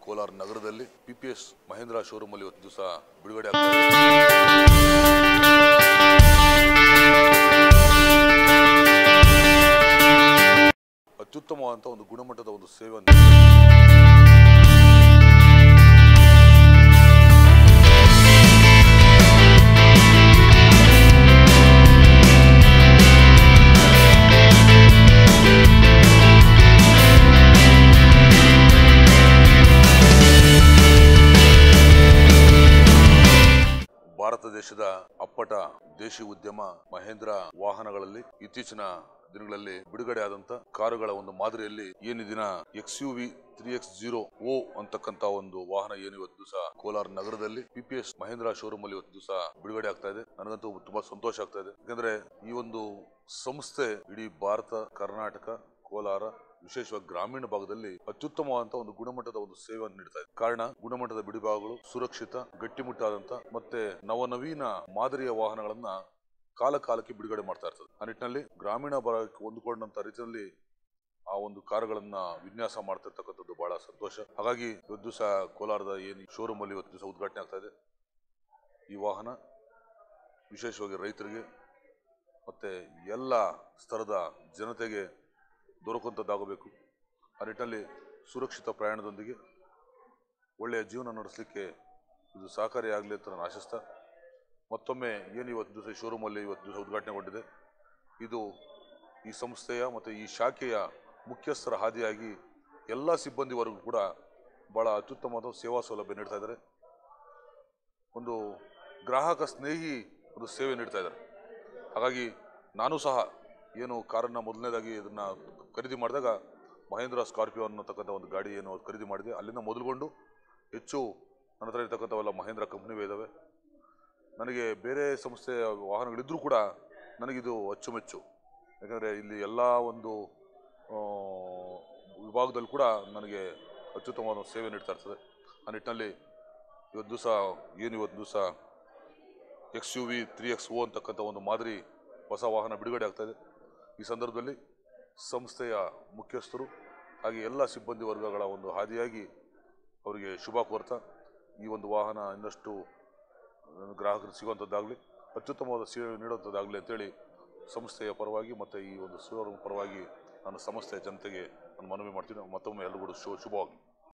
ಕೋಲಾರ ನಗರದಲ್ಲಿ P P S Mahindra showroom ಅಲ್ಲಿ ಇವತ್ತು ದಿವಸ ಬಿಡುಗಡೆ ಆಗ್ತಾ ಇದೆ ಅತ್ಯುತ್ತಮವಾದಂಥ ಒಂದು ಗುಣಮಟ್ಟದ ಒಂದು ಸೇವೆಯನ್ನು ಭಾರತ ದೇಶದ ಅಪ್ಪಟ ದೇಶಿ ಉದ್ಯಮ ಮಹೇಂದ್ರ ವಾಹನಗಳಲ್ಲಿ ಇತ್ತೀಚಿನ ದಿನಗಳಲ್ಲಿ ಬಿಡುಗಡೆ ಆದಂತ ಕಾರುಗಳ ಒಂದು ಮಾದರಿಯಲ್ಲಿ ಏನು ದಿನ X U V three X zero O ಅಂತಕ್ಕಂತ ಒಂದು ವಾಹನ ಏನು ಇವತ್ತು ದಿವಸ ಕೋಲಾರ ನಗರದಲ್ಲಿ P P S Mahindra showroom ಅಲ್ಲಿ ಇವತ್ತು ದಿವಸ ಬಿಡುಗಡೆ ಆಗ್ತಾ ಇದೆ ನನಗಂತೂ ತುಂಬಾ ಸಂತೋಷ ಆಗ್ತಾ ಇದೆ ಯಾಕಂದ್ರೆ ಈ ಒಂದು ಸಂಸ್ಥೆ ಇಡೀ ಭಾರತ ಕರ್ನಾಟಕ ಕೋಲಾರ ವಿಶೇಷವಾಗಿ ಗ್ರಾಮೀಣ ಭಾಗದಲ್ಲಿ ಅತ್ಯುತ್ತಮವಾದಂತಹ ಒಂದು ಗುಣಮಟ್ಟದ ಒಂದು ಸೇವೆಯನ್ನು ನೀಡ್ತಾ ಇದೆ ಕಾರಣ ಗುಣಮಟ್ಟದ ಬಿಡಿಭಾಗಗಳು ಸುರಕ್ಷಿತ ಗಟ್ಟಿಮುಟ್ಟಾದಂತ ಮತ್ತೆ ನವನವೀನ ಮಾದರಿಯ ವಾಹನಗಳನ್ನ ಕಾಲ ಕಾಲಕ್ಕೆ ಬಿಡುಗಡೆ ಮಾಡ್ತಾ ಇರ್ತದೆ ಆ ನಿಟ್ಟಿನಲ್ಲಿ ಗ್ರಾಮೀಣ ಭಾಗಕ್ಕೆ ಹೊಂದಿಕೊಂಡಂತ ರೀತಿಯಲ್ಲಿ ಆ ಒಂದು ಕಾರುಗಳನ್ನ ವಿನ್ಯಾಸ ಮಾಡ್ತಾ ಇರ್ತಕ್ಕಂಥದ್ದು ಬಹಳ ಸಂತೋಷ ಹಾಗಾಗಿ ಇವತ್ತು ದಿವಸ ಕೋಲಾರದ ಏನು ಶೋರೂಮ್ ಅಲ್ಲಿ ಇವತ್ತು ದಿವಸ ಉದ್ಘಾಟನೆ ಆಗ್ತಾ ಇದೆ ಈ ವಾಹನ ವಿಶೇಷವಾಗಿ ರೈತರಿಗೆ ಮತ್ತೆ ಎಲ್ಲ ಸ್ತರದ ಜನತೆಗೆ ದೊರಕುವಂಥದ್ದಾಗಬೇಕು ಆ ನಿಟ್ಟಿನಲ್ಲಿ ಸುರಕ್ಷಿತ ಪ್ರಯಾಣದೊಂದಿಗೆ ಒಳ್ಳೆಯ ಜೀವನ ನಡೆಸಲಿಕ್ಕೆ ಇದು ಸಹಕಾರಿಯಾಗಲಿ ಅಂತ ನಾನು ಆಶಿಸ್ತಾ ಮತ್ತೊಮ್ಮೆ ಏನು ಇವತ್ತು ದಿವಸ ಈ ಶೋರೂಮಲ್ಲಿ ಇವತ್ತು ದಿವಸ ಉದ್ಘಾಟನೆಗೊಂಡಿದೆ ಇದು ಈ ಸಂಸ್ಥೆಯ ಮತ್ತು ಈ ಶಾಖೆಯ ಮುಖ್ಯಸ್ಥರ ಹಾದಿಯಾಗಿ ಎಲ್ಲ ಸಿಬ್ಬಂದಿವರೆಗೂ ಕೂಡ ಭಾಳ ಅತ್ಯುತ್ತಮವಾದ ಸೇವಾ ಸೌಲಭ್ಯ ನೀಡ್ತಾ ಇದ್ದಾರೆ ಒಂದು ಗ್ರಾಹಕ ಸ್ನೇಹಿ ಒಂದು ಸೇವೆ ನೀಡ್ತಾ ಇದ್ದಾರೆ ಹಾಗಾಗಿ ನಾನು ಸಹ ಏನು ಕಾರನ್ನು ಮೊದಲನೇದಾಗಿ ಇದನ್ನ ಖರೀದಿ ಮಾಡಿದಾಗ ಮಹೇಂದ್ರ ಸ್ಕಾರ್ಪಿಯೋ ಅನ್ನತಕ್ಕಂಥ ಒಂದು ಗಾಡಿ ಏನು ಖರೀದಿ ಮಾಡಿದೆ ಅಲ್ಲಿಂದ ಮೊದಲುಗೊಂಡು ಹೆಚ್ಚು ನನ್ನ ಹತ್ರ ಇರ್ತಕ್ಕಂಥವೆಲ್ಲ ಮಹೇಂದ್ರ ಕಂಪ್ನಿವೇ ಇದ್ದಾವೆ ನನಗೆ ಬೇರೆ ಸಂಸ್ಥೆಯ ವಾಹನಗಳಿದ್ದರೂ ಕೂಡ ನನಗಿದು ಅಚ್ಚುಮೆಚ್ಚು ಯಾಕಂದರೆ ಇಲ್ಲಿ ಎಲ್ಲ ಒಂದು ಆ, ವಿಭಾಗದಲ್ಲಿ ಕೂಡ ನನಗೆ ಅತ್ಯುತ್ತಮವಾದ ಒಂದು ಸೇವೆ ನೀಡ್ತಾ ಇರ್ತದೆ ಆ ನಿಟ್ಟಿನಲ್ಲಿ ಇವತ್ತು ದಿವಸ ಏನು ಇವತ್ತು ದಿವಸ X U V three X O ಅಂತಕ್ಕಂಥ ಒಂದು ಮಾದರಿ ಹೊಸ ವಾಹನ ಬಿಡುಗಡೆ ಆಗ್ತಾ ಇದೆ ಈ ಸಂದರ್ಭದಲ್ಲಿ ಸಂಸ್ಥೆಯ ಮುಖ್ಯಸ್ಥರು ಹಾಗೆ ಎಲ್ಲ ಸಿಬ್ಬಂದಿ ವರ್ಗಗಳ ಒಂದು ಹಾದಿಯಾಗಿ ಅವರಿಗೆ ಶುಭ ಕೋರ್ತಾ ಈ ಒಂದು ವಾಹನ ಇನ್ನಷ್ಟು ಗ್ರಾಹಕರಿಗೆ ಸಿಗುವಂಥದ್ದಾಗಲಿ ಅತ್ಯುತ್ತಮವಾದ ಸೇವೆ ನೀಡುವಂಥದ್ದಾಗಲಿ ಅಂತೇಳಿ ಸಂಸ್ಥೆಯ ಪರವಾಗಿ ಮತ್ತು ಈ ಒಂದು ಶೋರೂಮ್ ಪರವಾಗಿ ನಾನು ಸಂಸ್ಥೆಯ ಜನತೆಗೆ ನಾನು ಮನವಿ ಮಾಡ್ತೀನಿ ಮತ್ತೊಮ್ಮೆ ಎಲ್ಲರಿಗೂ ಶು ಶುಭವಾಗಲಿ